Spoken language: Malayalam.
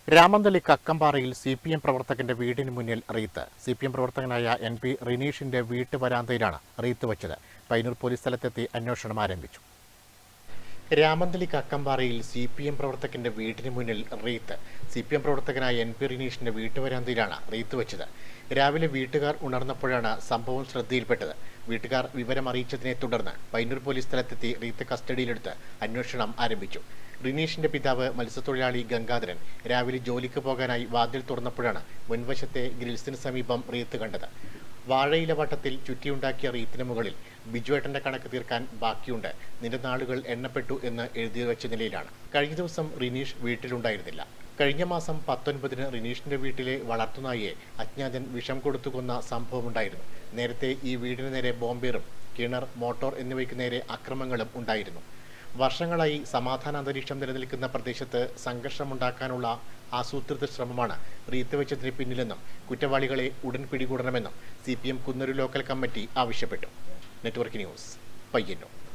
രാമന്തളി കക്കമ്പാറയിൽ സി പി എം പ്രവർത്തകന്റെ വീടിന് മുന്നിൽ റീത്ത് സി പി എം പ്രവർത്തകനായ എൻ പി റിനീഷിന്റെ വീട്ടു വരാന്തയിലാണ് റീത്ത് വച്ചത് പൈനൂർ പോലീസ് സ്ഥലത്തെത്തി അന്വേഷണം ആരംഭിച്ചു രാമന്തളി കക്കമ്പാറയിൽ സി പി എം പ്രവർത്തകന്റെ വീടിന് മുന്നിൽ റീത്ത് സി പി എം പ്രവർത്തകനായ എൻ പി റിനീഷിന്റെ വീട്ടുവരാന്തയിലാണ് റീത്ത് വെച്ചത് രാവിലെ വീട്ടുകാർ ഉണർന്നപ്പോഴാണ് സംഭവം ശ്രദ്ധയിൽപ്പെട്ടത് വീട്ടുകാർ വിവരം അറിയിച്ചതിനെ തുടർന്ന് പൈനൂർ പോലീസ് സ്ഥലത്തെത്തി റീത്ത് കസ്റ്റഡിയിലെടുത്ത് അന്വേഷണം ആരംഭിച്ചു റിനീഷിന്റെ പിതാവ് മത്സ്യത്തൊഴിലാളി ഗംഗാധരൻ രാവിലെ ജോലിക്ക് പോകാനായി വാതിൽ തുറന്നപ്പോഴാണ് മുൻവശത്തെ ഗ്രിൽസിന് സമീപം റീത്ത് കണ്ടത് വാഴയില വട്ടത്തിൽ ചുറ്റിയുണ്ടാക്കിയ റീത്തിന് മുകളിൽ ബിജുവേട്ടന്റെ കണക്ക് തീർക്കാൻ ബാക്കിയുണ്ട് നിന്റെ നാളുകൾ എണ്ണപ്പെട്ടു എന്ന് എഴുതി വെച്ച നിലയിലാണ് കഴിഞ്ഞ ദിവസം റിനീഷ് വീട്ടിലുണ്ടായിരുന്നില്ല കഴിഞ്ഞ മാസം പത്തൊൻപതിന് റിനീഷിന്റെ വീട്ടിലെ വളർത്തുനായെ അജ്ഞാതൻ വിഷം കൊടുത്തു കൊന്ന സംഭവമുണ്ടായിരുന്നു നേരത്തെ ഈ വീടിന് നേരെ ബോംബേറും കിണർ മോട്ടോർ എന്നിവയ്ക്ക് നേരെ അക്രമങ്ങളും ഉണ്ടായിരുന്നു വർഷങ്ങളായി സമാധാന അന്തരീക്ഷം നിലനിൽക്കുന്ന പ്രദേശത്ത് സംഘർഷമുണ്ടാക്കാനുള്ള ആസൂത്രിത ശ്രമമാണ് റീത്ത് വെച്ചതിന് പിന്നിലെന്നും കുറ്റവാളികളെ ഉടൻ പിടികൂടണമെന്നും C P M Kunnur local committee ആവശ്യപ്പെട്ടു നെറ്റ്വർക്ക് ന്യൂസ് പയ്യന്നൂർ